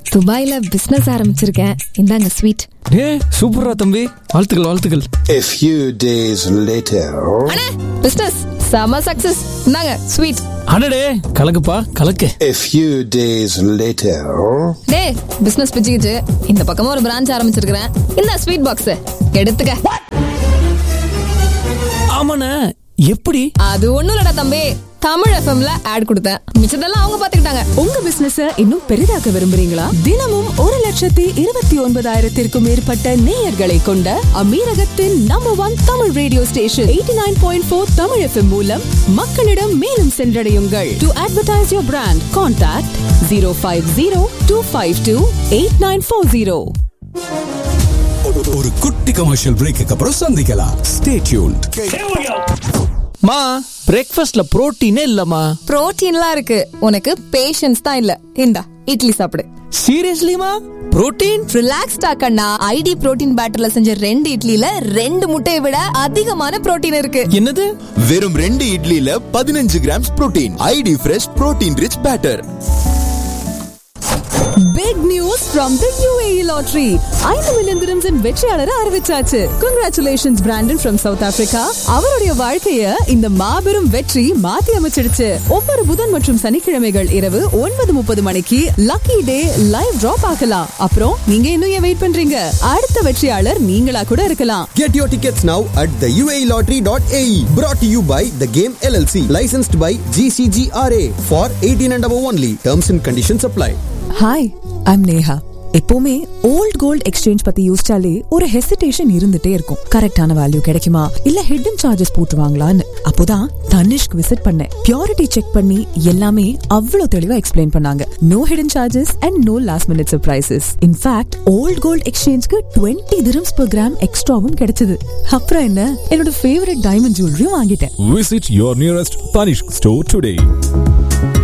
துபாயில பிசினஸ் ஆரம்பிச்சிருக்கேன் இந்தாங்க ஸ்வீட் ஏ சூப்பரா தம்பி வாழ்த்துக்கள் வாழ்த்துக்கள் A few days later, அண்ணே பிசினஸ் செம சக்சஸ் இந்தாங்க ஸ்வீட் அடடே கலக்குப்பா கலக்கு a few days later, டே பிசினஸ் பிச்சுக்கிச்சு இந்த பக்கமா ஒரு பிரான்ச் ஆரம்பிச்சிருக்கிறேன் இந்த ஸ்வீட் பாக்ஸ் எடுத்துக்க ஆமாண்ணே எப்படி அது ஒண்ணும் இல்லடா தம்பி தமிழ் எஃப்எம்ல ஆட் கொடுத்தேன் மிச்சதெல்லாம் அவங்க பாத்துக்கிட்டாங்க உங்க பிசினஸ் இன்னும் பெரிதாக்க விரும்புறீங்களா தினமும் ஒரு லட்சத்தி இருபத்தி ஒன்பதாயிரத்திற்கும் மேற்பட்ட நேயர்களை கொண்ட அமீரகத்தின் number one Tamil radio station eighty nine point four Tamil FM மூலம் மக்களிடம் மேலும் சென்றடையுங்கள் to advertise your brand contact zero five zero two five two eight nine four zero ஒரு குட்டி கமர்ஷியல் பிரேக்கு அப்புறம் சந்திக்கலாம் ஸ்டே டியூன்ட் மா பிரேக்ஃபாஸ்ட்ல புரோட்டீனே இல்லம்மா புரோட்டீன்லாம் இருக்கு உனக்கு பேஷன்ஸ் தான் இல்ல இந்தா இட்லி சாப்பிடு சீரியஸ்லிமா புரோட்டீன் ரிலாக்ஸ்டா கண்ணா ஐடி புரோட்டீன் பேட்டர்ல செஞ்ச ரெண்டு இட்லில ரெண்டு முட்டையை விட அதிகமான புரோட்டீன் இருக்கு என்னது வெறும் ரெண்டு இட்லியில பதினஞ்சு grams protein iD fresh protein rich batter big news from the UAE lottery ஐந்து மில்லியன் திரம்ஸின் வெற்றியாளரை அறிவிச்சாச்சு congratulations Brandon from South Africa அவருடைய வாழ்க்கைய இந்த மாபெரும் வெற்றி மாத்தி அமைச்சிடுச்சு ஒவ்வொரு புதன் மற்றும் சனிக்கிழமைகள் இரவு ஒன்பது முப்பது மணிக்கு லக்கி டே லைவ் டிரா பார்க்கலாம் அப்புறம் நீங்க இன்னும் ஏன் வெயிட் பண்றீங்க அடுத்த வெற்றியாளர் நீங்களா கூட இருக்கலாம் Get your tickets now at the UAELottery.ae. Brought to you by The Game LLC. Licensed by GCGRA for 18 and above only. Terms and conditions apply. Hi I'm Neha எப்பவுமே ஓல்ட் கோல்ட் எக்ஸ்சேஞ்ச் பத்தி யோசிச்சாலே ஒரு hesitation இருந்துட்டே இருக்கும் கரெக்டான value கிடைக்குமா இல்ல hidden charges போட்டுருவாங்களான்னு அப்போதான் தனிஷ்க் விசிட் பண்ணேன் பியூரிட்டி செக் பண்ணி எல்லாமே அவ்வளவு தெளிவா எக்ஸ்பிளைன் பண்ணாங்க no hidden charges and no last minute surprises in fact old gold எக்ஸ்சேஞ்ச்க்கு டுவெண்ட்டி dirhams per கிராம் எக்ஸ்ட்ராவும் கிடைச்சது அப்புறம் என்ன என்னோட ஃபேவரட் டைமண்ட் ஜுவல்லரியும் வாங்கிட்டேன் Visit your nearest Tanishq store today.